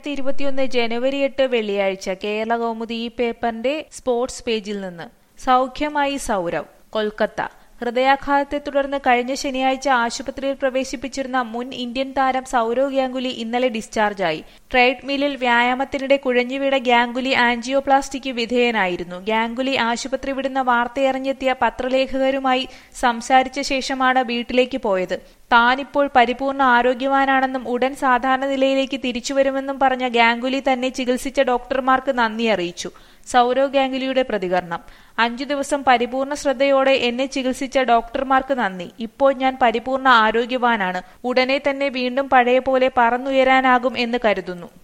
രണ്ടായിരത്തി ഇരുപത്തിയൊന്ന് ജനുവരി എട്ട് വെള്ളിയാഴ്ച കേരള കൗമുദി ഈ പേപ്പറിന്റെ സ്പോർട്സ് പേജിൽ നിന്ന് സൗഖ്യമായി സൗരവ് കൊൽക്കത്ത ഹൃദയാഘാതത്തെ തുടർന്ന് കഴിഞ്ഞ ശനിയാഴ്ച ആശുപത്രിയിൽ പ്രവേശിപ്പിച്ചിരുന്ന മുൻ ഇന്ത്യൻ താരം സൗരവ് ഗാംഗുലി ഇന്നലെ ഡിസ്ചാർജായി ട്രേഡ്മില്ലിൽ വ്യായാമത്തിനിടെ കുഴഞ്ഞുവീണ ഗാംഗുലി ആൻജിയോപ്ലാസ്റ്റിക്ക് വിധേയനായിരുന്നു ഗാംഗുലി ആശുപത്രി വിടുന്ന വാർത്തയറിഞ്ഞെത്തിയ പത്രലേഖകരുമായി സംസാരിച്ച ശേഷമാണ് വീട്ടിലേക്ക് പോയത് താനിപ്പോൾ പരിപൂർണ ആരോഗ്യവാനാണെന്നും ഉടൻ സാധാരണ നിലയിലേക്ക് തിരിച്ചുവരുമെന്നും പറഞ്ഞ ഗാംഗുലി തന്നെ ചികിത്സിച്ച ഡോക്ടർമാർക്ക് നന്ദി അറിയിച്ചു സൗരവ് ഗാംഗുലിയുടെ പ്രതികരണം അഞ്ചു ദിവസം പരിപൂർണ ശ്രദ്ധയോടെ എന്നെ ചികിത്സിച്ച ഡോക്ടർമാർക്ക് നന്ദി ഇപ്പോൾ ഞാൻ പരിപൂർണ ആരോഗ്യവാനാണ് ഉടനെ തന്നെ വീണ്ടും പഴയ പോലെ പറന്നുയരാനാകും എന്ന് കരുതുന്നു